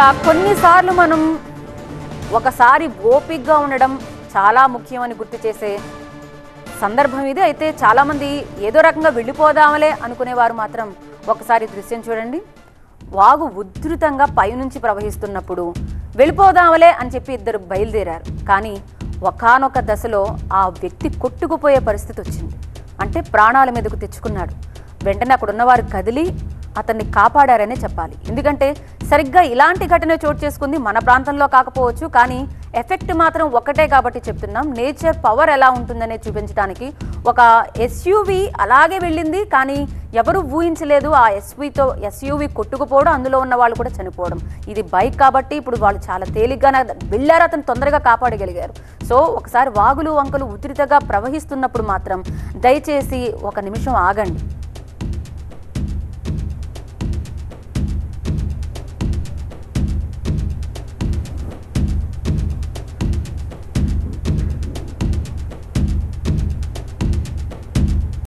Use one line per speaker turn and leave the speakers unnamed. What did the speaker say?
కొన్నిసార్లు మనం ఒకసారి ఓపిక్గా ఉండడం చాలా ముఖ్యమని గుర్తు చేసే సందర్భం ఇది అయితే చాలామంది ఏదో రకంగా వెళ్ళిపోదామలే అనుకునేవారు మాత్రం ఒకసారి దృశ్యం చూడండి వాగు ఉధృతంగా పైనుంచి ప్రవహిస్తున్నప్పుడు వెళ్ళిపోదామలే అని చెప్పి ఇద్దరు బయలుదేరారు కానీ ఒకానొక దశలో ఆ వ్యక్తి కొట్టుకుపోయే పరిస్థితి వచ్చింది అంటే ప్రాణాల మీదకు తెచ్చుకున్నాడు వెంటనే అక్కడ ఉన్నవారు కదిలి అతన్ని కాపాడారనే చెప్పాలి ఎందుకంటే సరిగ్గా ఇలాంటి ఘటన చోటు చేసుకుంది మన ప్రాంతంలో కాకపోవచ్చు కానీ ఎఫెక్ట్ మాత్రం ఒకటే కాబట్టి చెప్తున్నాం నేచర్ పవర్ ఎలా ఉంటుందనే చూపించడానికి ఒక ఎస్యూవి అలాగే వెళ్ళింది కానీ ఎవరు ఊహించలేదు ఆ ఎస్యూవితో ఎస్యూవి కొట్టుకుపోవడం అందులో ఉన్న వాళ్ళు కూడా చనిపోవడం ఇది బైక్ కాబట్టి ఇప్పుడు వాళ్ళు చాలా తేలిగ్గానే వెళ్ళారు అతను తొందరగా కాపాడగలిగారు సో ఒకసారి వాగులు వంకలు ఉధృతగా ప్రవహిస్తున్నప్పుడు మాత్రం దయచేసి ఒక నిమిషం ఆగండి